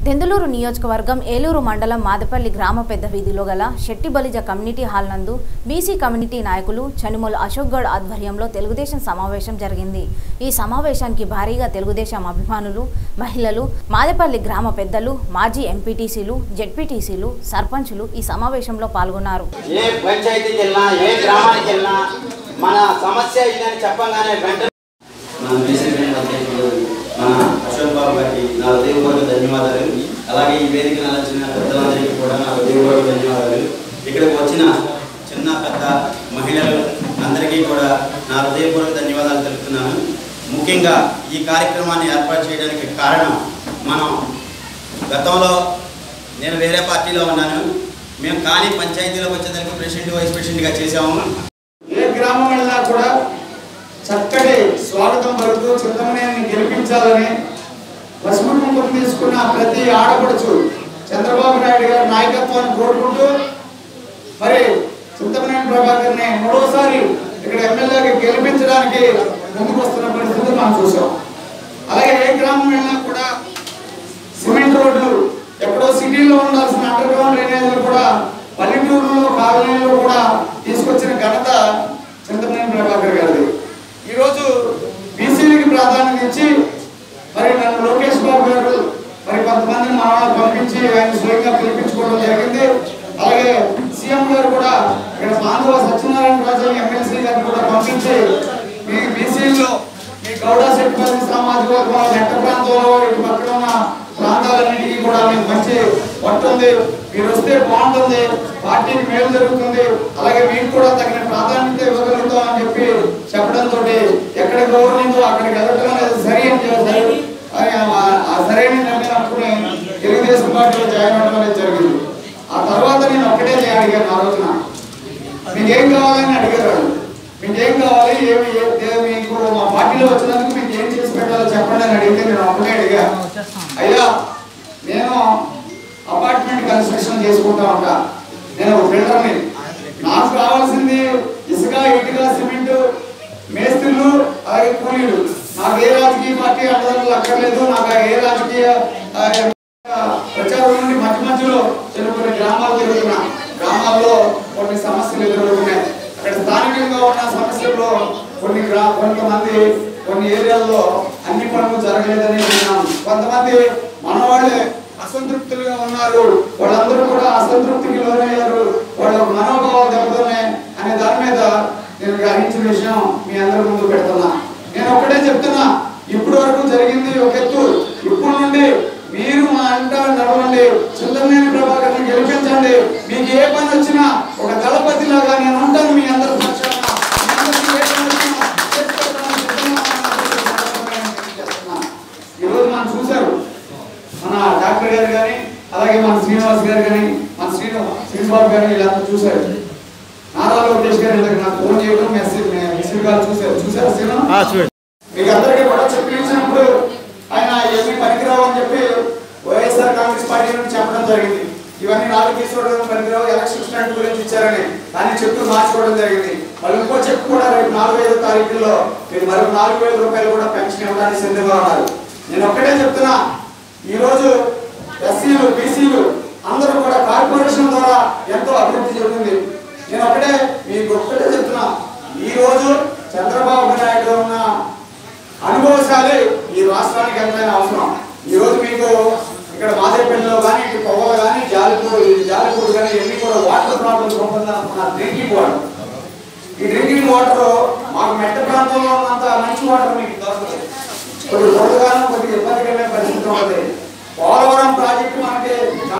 దెందులూరు నియోజకవర్గం ఏలూరు మండలం మాదపల్లి గ్రామ పెద్ద వీధిలో గల శెట్టిబలిజ కమ్యూనిటీ హాల్ నందు బీసీ కమ్యూనిటీ నాయకులు చనుమల అశోక్ గౌడ్ ఆధ్వర్యంలో తెలుగుదేశం సమావేశం జరిగింది ఈ సమావేశానికి భారీగా తెలుగుదేశం అభిమానులు మహిళలు మాదపల్లి గ్రామ పెద్దలు మాజీ ఎంపీటీసీలు జెడ్పీటీసీలు సర్పంచులు ఈ సమావేశంలో పాల్గొన్నారు ఏ పంచాయతీకి వెళ్ళినా ఏ గ్రామానికి వెళ్ళినా మన సమస్య ఇదని చెప్పగానే వెంటనే మన బీసీ బ్యాంక్ అధ్యక్షుడు మన అశోక్ బాబు గారికి నా హృదయపూర్వక ధన్యవాదాలు అలాగే ఈ వేదిక నలచిన పెద్దలందరికీ కూడా నా హృదయపూర్వక ధన్యవాదాలు ఇక్కడికి వచ్చిన చిన్న పెద్ద మహిళలు అందరికీ కూడా నా హృదయపూర్వక ధన్యవాదాలు తెలుపుతున్నాను ముఖ్యంగా ఈ కార్యక్రమాన్ని ఏర్పాటు చేయడానికి కారణం మనం గతంలో నేను వేరే పార్టీలో ఉన్నాను మేము కానీ పంచాయతీలోకి వచ్చేదానికి ప్రెసిడెంట్ వైస్ ప్రెసిడెంట్గా చేసాము ఏ గ్రామం వెళ్ళినా కూడా చక్కటి స్వాగతం పలుకుతూ చింతమనేని గెలిపించాలని పసుపు కుంకుమ తీసుకున్న ప్రతి ఆడపడుచు చంద్రబాబు నాయుడు గారి నాయకత్వాన్ని కోరుకుంటూ మరి చింతమనేని ప్రభాకర్ని మూడోసారి ఇక్కడ ఎమ్మెల్యేగా గెలిపించడానికి ముందుకు వస్తున్న పరిస్థితి మనం చూసాం అలాగే ఏ గ్రామం వెళ్ళినా కూడా సిమెంట్ రోడ్లు ఎక్కడో సిటీలో ఉండాల్సిన అండర్ గ్రౌండ్ డ్రైనేజీలు కూడా పల్లెటూరులో కాలనీలో కూడా తీసుకొచ్చిన ఘనత చింతమనేని ప్రభాకర్ గారిది ఈరోజు బీసీలకి ప్రాధాన్యత ఇచ్చి మరి నన్ను లోకేష్ బాబు గారు మరి కొంతమందిని మన వాళ్ళు పంపించి ఆయన స్వయంగా పిలిపించుకోవడం జరిగింది అలాగే సీఎం గారు కూడా ఇక్కడ మాధవ సత్యనారాయణ రాజు ఎమ్మెల్సీ గారిని కూడా పంపించి మీ బీసీలో మీ గౌడ శెట్టిపల్లి సామాజిక వర్గం నెట్ట ప్రాంతంలో ఇటు పక్కన ఉన్న ప్రాంతాలన్నిటికీ కూడా మీకు మంచి పట్టుంది మీరు వస్తే బాగుంటుంది పార్టీకి మేలు జరుగుతుంది అలాగే మీకు కూడా తగిన ప్రాధాన్యత ఇవ్వగలుగుతాం అని చెప్పి చెప్పడంతో ఎక్కడ గౌరవిందో అక్కడికి వెళ్ళటం అనేది సరి అని చెప్పి అని ఆ- ఆ సరైన నిర్ణయం అనుకుని తెలుగుదేశం పార్టీలో జాయిన్ అవ్వడం అనేది జరిగింది ఆ తర్వాత నేను ఒక్కటే చేయ- అడిగాను ఆ రోజున మీకు ఏం కావాలని అడిగారు వాళ్ళు. మీకు ఏం కావాలి ఏమి ఏ- ఏ- మీకు మా పార్టీలో వచ్చినందుకు మీకు ఏం చేసి పెట్టాలో చెప్పండి అని అడిగితే నేను ఒకటే అడిగా అయ్యా నేను అపార్ట్మెంట్ కన్స్ట్రక్షన్ చేసుకుంటా ఉంటా నేను ఒక బిల్డర్ని నాకు కావాల్సింది ఇసుక ఇటుక సిమెంట్ మేస్త్రులు అలాగే కూలీలు నాకు ఏ రాజకీయ పార్టీ అండదండలు అక్కర్లేదు నాకు ఏ రాజకీయ ఆ, ప్రచారం నుండి మధ్య మధ్యలో నేను కొన్ని గ్రామాలు తిరుగుతున్నా గ్రామాల్లో కొన్ని సమస్యలు ఎదురవుతున్నాయి అక్కడ స్థానికంగా ఉన్న సమస్యల్లో కొన్ని గ్రా కొంతమంది కొన్ని ఏరియాల్లో అన్ని పనులు జరగలేదని విన్నాం కొంతమంది మన వాళ్ళే అసంతృప్తులుగా ఉన్నారు వాళ్ళందరూ కూడా అసంతృప్తికి లోనయ్యారు వాళ్ళ మనోభావాలు దెబ్బతున్నాయి అనే దాని మీద నేను గ్రహించిన విషయం మీ అందరి ముందు పెడుతున్నా నేను ఒకటే చెప్తున్నా ఇప్పటి వరకు జరిగింది ఒక ఎత్తు ఇప్పుడు నుండి మీరు మా అంట నడవండి చింతమనేని ప్రభాకర్ని గెలిపించండి మీకు ఏ పని వచ్చినా ఒక దళపతి లాగా నేను ఉంటాను మీ అందరి పక్షాన. మీ అందరికీ ఏ పని వచ్చినా చేసి పెట్టడానికి సిద్ధంగా ఉన్నానని చెప్తున్నా. ఈరోజు మనం చూశారు మన డాక్టర్ గారు కానీ అలాగే మన శ్రీనివాస్ గారు కానీ మన శ్రీను శ్రీనిబాబు గారు వీళ్ళంతా చూశారు నారా లోకేష్ గారు వీళ్ళకి నాకు ఫోన్ చేయడం మెసేజ్ మెసేజ్ గారు చూశారు చూశారు శ్రీను మీకు అందరికీ కూడా చెప్పించినప్పుడు ఆయన ఏమీ పనికిరావు అని చెప్పి వైఎస్ఆర్ కాంగ్రెస్ పార్టీ నుంచి చెప్పడం జరిగింది ఇవన్నీ నాలుగు తీసుకోవడం పనికిరావు ఎలక్షన్ స్టాండ్ గురించి ఇచ్చారని కానీ చెప్తూ మార్చుకోవడం జరిగింది మళ్ళీ ఇంకో చెప్పు కూడా రేపు నాలుగు ఐదు తారీఖుల్లో మీరు మరో నాలుగు వేల రూపాయలు కూడా పెన్షన్ ఇవ్వడానికి సిద్ధంగా ఉన్నారు నేను ఒక్కటే చెప్తున్నా ఈరోజు ఎస్సీలు బీసీలు అందరూ కూడా కార్పొరేషన్ ద్వారా ఎంతో అభివృద్ధి చెందింది నేను ఒకటే మీకు ఒక్కటే చెప్తున్నా ఈ రోజు చంద్రబాబు నాయుడు ఉన్న అనుభవశాలి ఈ రాష్ట్రానికి ఎంతైనా అవసరం ఈ రోజు మీకు ఇక్కడ మాదేపల్లిలో కానీ ఇటు పొగలు కానీ జాలిపూర్ జాలిపూర్ కానీ ఇవన్నీ కూడా వాటర్ ప్రాబ్లమ్స్ రూపొందిన డ్రింకింగ్ వాటర్ ఈ డ్రింకింగ్ వాటర్ మాకు మెట్ట ప్రాంతంలో ఉన్నంత మంచి వాటర్ మీకు దొరకదు కొద్ది కొద్దిగాను కొద్దిగా ఇబ్బందికరమైన పరిస్థితి ఉంటుంది పోలవరం ప్రాజెక్టు మనకి